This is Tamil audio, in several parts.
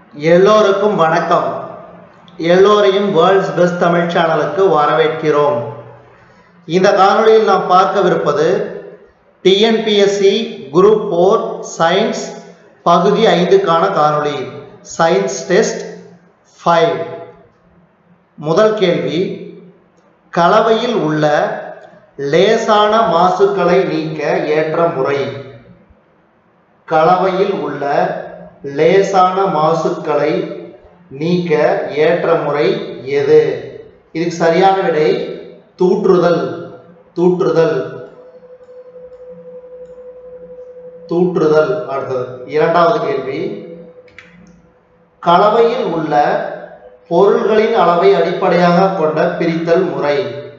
எல்லோருக்கும் வணக்கம் எல்லோரையும் வேர்ல்ட்ஸ் பெஸ்ட் தமிழ் சேனலுக்கு வரவேற்கிறோம் இந்த காணொளியில் நாம் பார்க்கவிருப்பது டிஎன்பிஎஸ்சி குரூப் ஃபோர் சயின்ஸ் பகுதி ஐந்துக்கான காணொளி சயின்ஸ் டெஸ்ட் ஃபைவ் முதல் கேள்வி கலவையில் உள்ள லேசான மாசுக்களை நீக்க ஏற்ற முறை கலவையில் உள்ள லேசான மாசுக்களை நீக்க ஏற்ற முறை எது இதுக்கு சரியான விடை தூற்றுதல் தூற்றுதல் தூற்றுதல் அடுத்தது இரண்டாவது கேள்வி கலவையில் உள்ள பொருள்களின் அளவை அடிப்படையாக கொண்ட பிரித்தல் முறை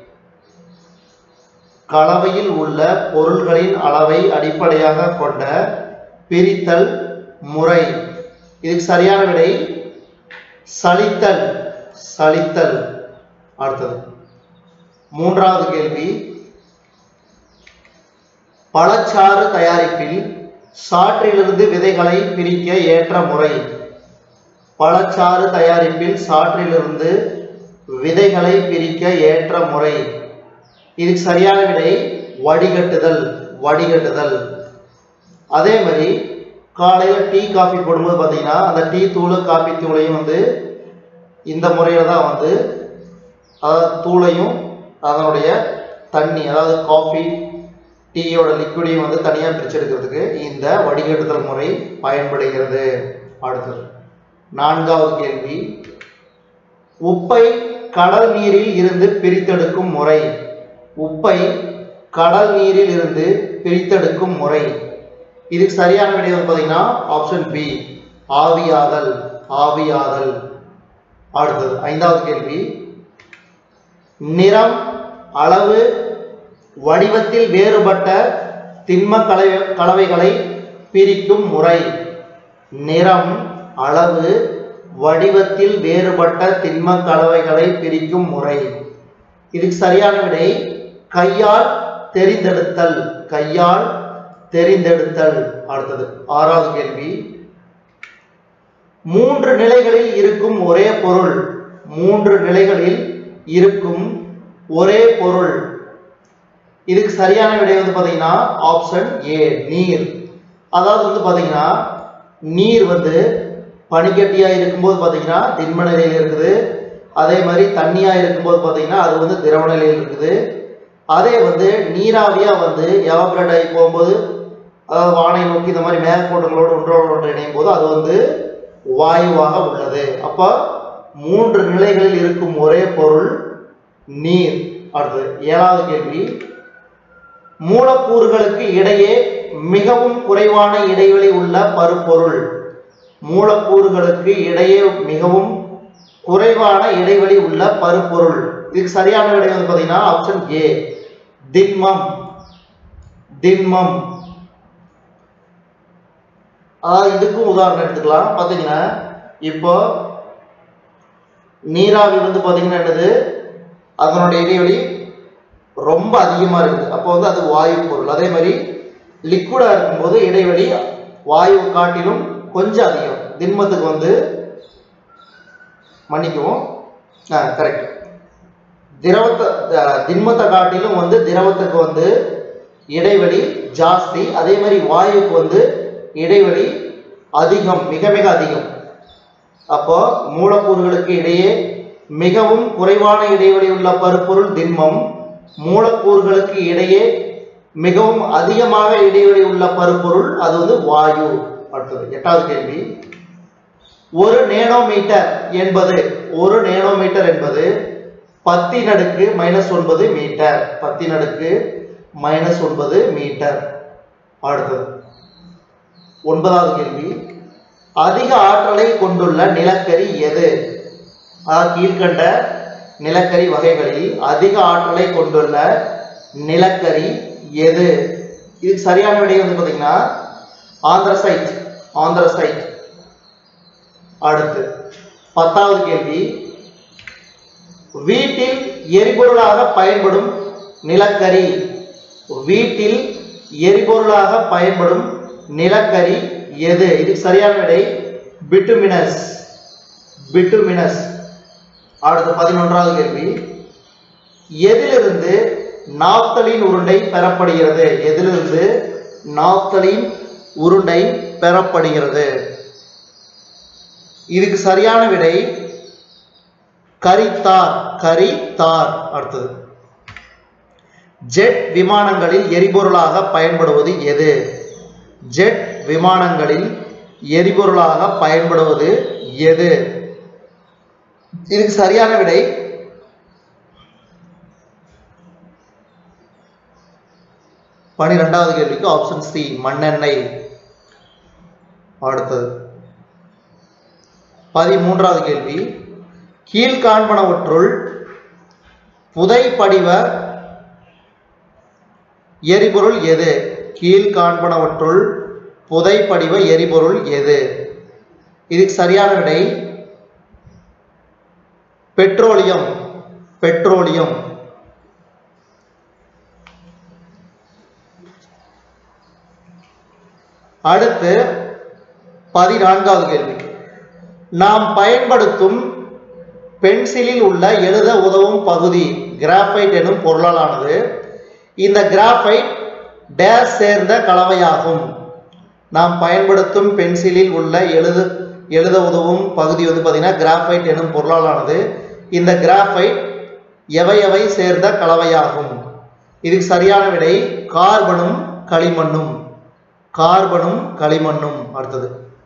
கலவையில் உள்ள பொருள்களின் அளவை அடிப்படையாக கொண்ட பிரித்தல் முறை இதுக்கு சரியான விடை சலித்தல் சலித்தல் அடுத்தது மூன்றாவது கேள்வி பழச்சாறு தயாரிப்பில் சாற்றிலிருந்து விதைகளை பிரிக்க ஏற்ற முறை பழச்சாறு தயாரிப்பில் சாற்றிலிருந்து விதைகளை பிரிக்க ஏற்ற முறை இதுக்கு சரியான விடை வடிகட்டுதல் வடிகட்டுதல் அதே மாதிரி காலையில் டீ காஃபி போடும்போது பார்த்தீங்கன்னா அந்த டீ தூள் காஃபி தூளையும் வந்து இந்த முறையில் தான் வந்து அதாவது தூளையும் அதனுடைய தண்ணி அதாவது காஃபி டீயோட லிக்விடையும் வந்து தனியாக பிரிச்செடுக்கிறதுக்கு இந்த வடிகட்டுதல் முறை பயன்படுகிறது அடுத்தது நான்காவது கேள்வி உப்பை கடல் நீரில் இருந்து பிரித்தெடுக்கும் முறை உப்பை கடல் நீரில் இருந்து பிரித்தெடுக்கும் முறை இதுக்கு சரியான விடை வந்து பார்த்தீங்கன்னா ஆப்ஷன் பி ஆவியாதல் ஆவியாதல் அடுத்தது ஐந்தாவது கேள்வி நிறம் அளவு வடிவத்தில் வேறுபட்ட திண்ம கலை கலவைகளை பிரிக்கும் முறை நிறம் அளவு வடிவத்தில் வேறுபட்ட திண்ம கலவைகளை பிரிக்கும் முறை இதுக்கு சரியான விடை கையால் தெரிந்தெடுத்தல் கையால் தெரிந்தெடுத்தல் அடுத்தது ஆறாவது கேள்வி மூன்று நிலைகளில் இருக்கும் ஒரே பொருள் மூன்று நிலைகளில் இருக்கும் ஒரே பொருள் இதுக்கு சரியான விடை வந்து பாத்தீங்கன்னா ஆப்ஷன் ஏ நீர் அதாவது வந்து பாத்தீங்கன்னா நீர் வந்து பனிக்கட்டியா இருக்கும்போது பாத்தீங்கன்னா திண்ம நிலையில் இருக்குது அதே மாதிரி தண்ணியா இருக்கும்போது பாத்தீங்கன்னா அது வந்து திரவ நிலையில் இருக்குது அதே வந்து நீராவியா வந்து எவாபரேட் ஆகி போகும்போது அதாவது வானை நோக்கி இந்த மாதிரி மேகக்கூட்டங்களோடு ஒன்றோடு ஒன்று இணையும் போது அது வந்து வாயுவாக உள்ளது அப்போ மூன்று நிலைகளில் இருக்கும் ஒரே பொருள் நீர் அடுத்தது ஏழாவது கேள்வி மூலக்கூறுகளுக்கு இடையே மிகவும் குறைவான இடைவெளி உள்ள பருப்பொருள் மூலக்கூறுகளுக்கு இடையே மிகவும் குறைவான இடைவெளி உள்ள பருப்பொருள் இதுக்கு சரியான விடை வந்து பார்த்தீங்கன்னா ஆப்ஷன் ஏ திண்மம் திண்மம் அதாவது இதுக்கும் உதாரணம் எடுத்துக்கலாம் பார்த்தீங்கன்னா இப்போ நீராவி வந்து பார்த்தீங்கன்னா என்னது அதனுடைய இடைவெளி ரொம்ப அதிகமாக இருக்குது அப்போ வந்து அது வாயு பொருள் அதே மாதிரி லிக்விடாக இருக்கும்போது இடைவெளி வாயு காட்டிலும் கொஞ்சம் அதிகம் திண்மத்துக்கு வந்து மன்னிக்கவும் ஆ கரெக்ட் திரவத்தை திண்மத்தை காட்டிலும் வந்து திரவத்துக்கு வந்து இடைவெளி ஜாஸ்தி அதே மாதிரி வாயுக்கு வந்து இடைவெளி அதிகம் மிக மிக அதிகம் அப்போ மூலக்கூறுகளுக்கு இடையே மிகவும் குறைவான இடைவெளி உள்ள பருப்பொருள் திண்மம் மூலக்கூறுகளுக்கு இடையே மிகவும் அதிகமாக இடைவெளி உள்ள பருப்பொருள் அது வந்து வாயு அடுத்தது எட்டாவது கேள்வி ஒரு நேனோமீட்டர் என்பது ஒரு நேனோமீட்டர் என்பது பத்தின் அடுக்கு மைனஸ் ஒன்பது மீட்டர் பத்தின் அடுக்கு மைனஸ் ஒன்பது மீட்டர் அடுத்தது ஒன்பதாவது கேள்வி அதிக ஆற்றலை கொண்டுள்ள நிலக்கரி எது அதாவது கீழ்கண்ட நிலக்கரி வகைகளில் அதிக ஆற்றலை கொண்டுள்ள நிலக்கரி எது இதுக்கு சரியான விடை வந்து பார்த்தீங்கன்னா ஆந்திரசைட் ஆந்திரசைட் அடுத்து பத்தாவது கேள்வி வீட்டில் எரிபொருளாக பயன்படும் நிலக்கரி வீட்டில் எரிபொருளாக பயன்படும் நிலக்கரி எது இதுக்கு சரியான விடை பிட்டுமினஸ் பிட்டுமினஸ் அடுத்து பதினொன்றாவது கேள்வி எதிலிருந்து நாப்தலின் உருண்டை பெறப்படுகிறது எதிலிருந்து நாப்தலின் உருண்டை பெறப்படுகிறது இதுக்கு சரியான விடை கரித்தார் கரித்தார் அடுத்தது ஜெட் விமானங்களில் எரிபொருளாக பயன்படுவது எது ஜெட் விமானங்களில் எரிபொருளாக பயன்படுவது எது இதுக்கு சரியான விடை பனிரெண்டாவது கேள்விக்கு ஆப்ஷன் சி மண்ணெண்ணெய் அடுத்தது பதிமூன்றாவது கேள்வி கீழ்காண்பனவற்றுள் புதை படிவ எரிபொருள் எது கீழ்காண்பனவற்றுள் புதை படிவ எரிபொருள் எது இதுக்கு சரியான விடை பெட்ரோலியம் பெட்ரோலியம் அடுத்து பதினான்காவது கேள்வி நாம் பயன்படுத்தும் பென்சிலில் உள்ள எழுத உதவும் பகுதி கிராஃபைட் எனும் பொருளாலானது இந்த கிராஃபைட் டேஸ் சேர்ந்த கலவையாகும் நாம் பயன்படுத்தும் பென்சிலில் உள்ள எழுத எழுத உதவும் பகுதி வந்து பார்த்தீங்கன்னா கிராஃபைட் எனும் பொருளாலானது இந்த கிராஃபைட் எவை எவை சேர்ந்த கலவையாகும் இதுக்கு சரியான விடை கார்பனும் களிமண்ணும் கார்பனும் களிமண்ணும் அடுத்தது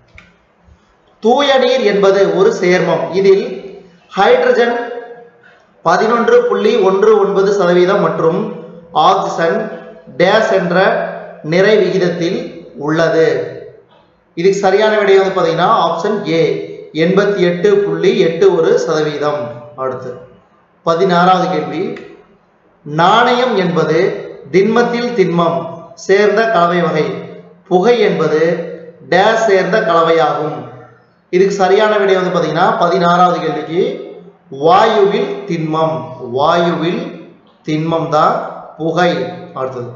தூய நீர் என்பது ஒரு சேர்மம் இதில் ஹைட்ரஜன் பதினொன்று புள்ளி ஒன்று ஒன்பது சதவீதம் மற்றும் ஆக்சிஜன் டேஸ் என்ற நிறை விகிதத்தில் உள்ளது இதுக்கு சரியான விடை வந்து பார்த்தீங்கன்னா ஆப்ஷன் ஏ எண்பத்தி எட்டு புள்ளி எட்டு ஒரு சதவீதம் அடுத்து பதினாறாவது கேள்வி நாணயம் என்பது திண்மத்தில் திண்மம் சேர்ந்த கலவை வகை புகை என்பது டேஸ் சேர்ந்த கலவையாகும் இதுக்கு சரியான விடை வந்து பார்த்தீங்கன்னா பதினாறாவது கேள்விக்கு வாயுவில் திண்மம் வாயுவில் திண்மம் தான் புகை அடுத்தது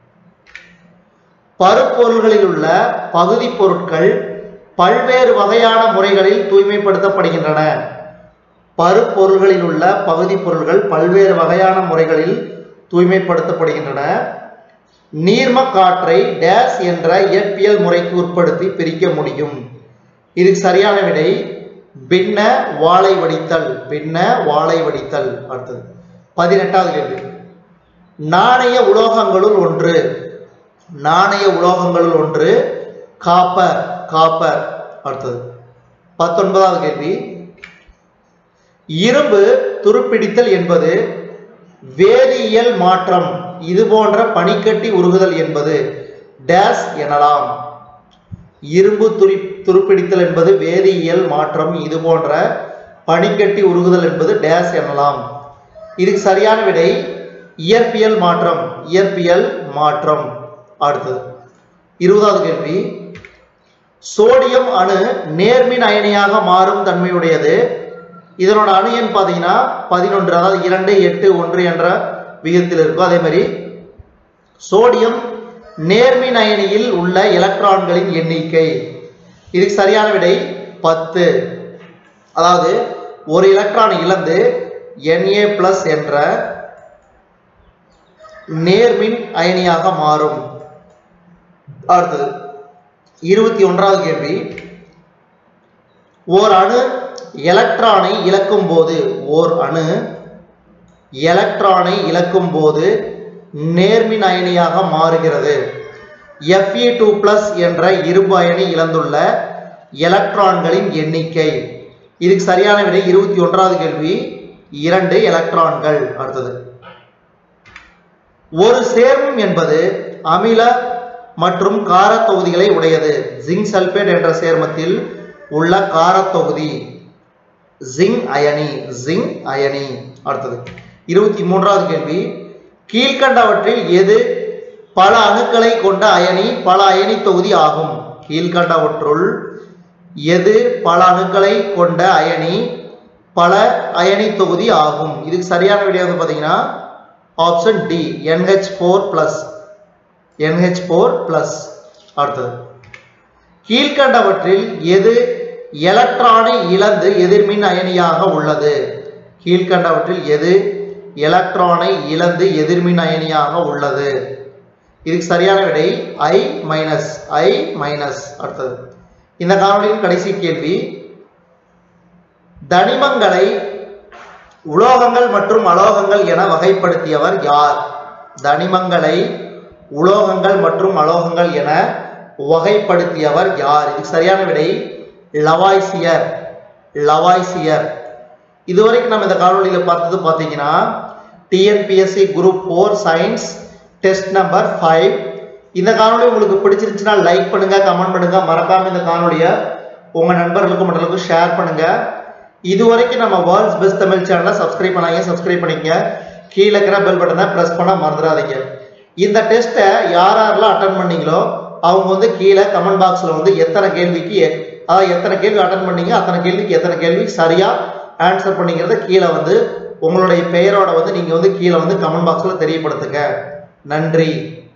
பருப்பொருள்களில் உள்ள பகுதி பொருட்கள் பல்வேறு வகையான முறைகளில் தூய்மைப்படுத்தப்படுகின்றன பருப்பொருள்களில் உள்ள பகுதி பொருள்கள் பல்வேறு வகையான முறைகளில் தூய்மைப்படுத்தப்படுகின்றன நீர்ம காற்றை டேஸ் என்ற இயற்பியல் முறைக்கு உட்படுத்தி பிரிக்க முடியும் இதுக்கு சரியான விடை பின்ன வாழை வடித்தல் பின்ன வாழை வடித்தல் அடுத்தது பதினெட்டாவது கேள்வி நாணய உலோகங்களுள் ஒன்று நாணய உலோகங்களுள் ஒன்று காப்பர் காப்பர் அடுத்தது பத்தொன்பதாவது கேள்வி இரும்பு துருப்பிடித்தல் என்பது வேதியியல் மாற்றம் இது போன்ற பனிக்கட்டி உருகுதல் என்பது டேஸ் எனலாம் இரும்பு துரி துருப்பிடித்தல் என்பது வேதியியல் மாற்றம் இது போன்ற பனிக்கட்டி உருகுதல் என்பது டேஸ் எனலாம் இதுக்கு சரியான விடை இயற்பியல் மாற்றம் இயற்பியல் மாற்றம் அடுத்தது இருபதாவது கேள்வி சோடியம் அணு நேர்மின் அயனியாக மாறும் தன்மையுடையது இதனோட அணு எண் பார்த்தீங்கன்னா பதினொன்று அதாவது இரண்டு எட்டு ஒன்று என்ற விகிதத்தில் இருக்கும் அதே மாதிரி சோடியம் நேர்மின் அயனியில் உள்ள எலக்ட்ரான்களின் எண்ணிக்கை இதுக்கு சரியான விடை பத்து அதாவது ஒரு எலக்ட்ரான் இழந்து Na பிளஸ் என்ற நேர்மின் அயனியாக மாறும் அடுத்தது இருபத்தி ஒன்றாவது கேள்வி ஓர் அணு எலக்ட்ரானை இழக்கும் போது ஓர் அணு எலக்ட்ரானை இழக்கும் போது நேர்மின் அயனியாக மாறுகிறது Fe டூ பிளஸ் என்ற இரும்பு அயனி இழந்துள்ள எலக்ட்ரான்களின் எண்ணிக்கை இதுக்கு சரியான விடை இருபத்தி ஒன்றாவது கேள்வி இரண்டு எலக்ட்ரான்கள் அடுத்தது ஒரு சேர்மம் என்பது அமில மற்றும் காரத் தொகுதிகளை உடையது ஜிங்க் சல்பேட் என்ற சேர்மத்தில் உள்ள காரத் தொகுதி ஜிங்க் அயனி ஜிங்க் அயனி அடுத்தது இருபத்தி மூன்றாவது கேள்வி கீழ்கண்டவற்றில் எது பல அணுக்களை கொண்ட அயனி பல அயனி தொகுதி ஆகும் கீழ்கண்டவற்றுள் எது பல அணுக்களை கொண்ட அயனி பல அயனி தொகுதி ஆகும் இதுக்கு சரியான விடை வந்து பார்த்தீங்கன்னா option D NH four plus NH four plus அடுத்தது கீழ்கண்டவற்றில் எது எலக்ட்ரானை இழந்து எதிர்மின் அயனியாக உள்ளது கீழ்கண்டவற்றில் எது எலக்ட்ரானை இழந்து எதிர்மின் அயனியாக உள்ளது இதுக்கு சரியான விடை ஐ மைனஸ் ஐ மைனஸ் அடுத்தது இந்த காணொலியின் கடைசி கேள்வி தனிமங்களை உலோகங்கள் மற்றும் அலோகங்கள் என வகைப்படுத்தியவர் யார் தனிமங்களை உலோகங்கள் மற்றும் அலோகங்கள் என வகைப்படுத்தியவர் யார் இதுக்கு சரியான விடை லவாய்சியர் லவாய்சியர் இதுவரைக்கும் நம்ம இந்த காணொலியில் பார்த்தது பார்த்தீங்கன்னா TNPSC group four science test number five இந்த காணொலி உங்களுக்கு பிடிச்சிருந்துச்சுன்னா லைக் பண்ணுங்க கமெண்ட் பண்ணுங்க மறக்காம இந்த காணொலியை உங்க நண்பர்களுக்கு மற்றவர்களுக்கும் ஷேர் பண்ணுங்க இதுவரைக்கும் நம்ம வேர்ல்ட்ஸ் பெஸ்ட் தமிழ் சேனலை சப்ஸ்கிரைப் பண்ணாங்க சப்ஸ்கிரைப் பண்ணிக்க கீழே இருக்கிற பெல் பட்டனை ப்ரெஸ் பண்ண மறந்துடாதீங்க இந்த டெஸ்ட்டை யார் யாரெல்லாம் அட்டன் பண்ணீங்களோ அவங்க வந்து கீழே கமெண்ட் பாக்ஸில் வந்து எத்தனை கேள்விக்கு எ- அதாவது எத்தனை கேள்வி அட்டன் பண்ணீங்க அத்தனை கேள்விக்கு எத்தனை கேள்வி சரியா ஆன்சர் பண்ணீங்கிறத கீழே வந்து உங்களுடைய பெயரோட வந்து நீங்கள் வந்து கீழே வந்து கமெண்ட் பாக்ஸில் தெரியப்படுத்துங்க நன்றி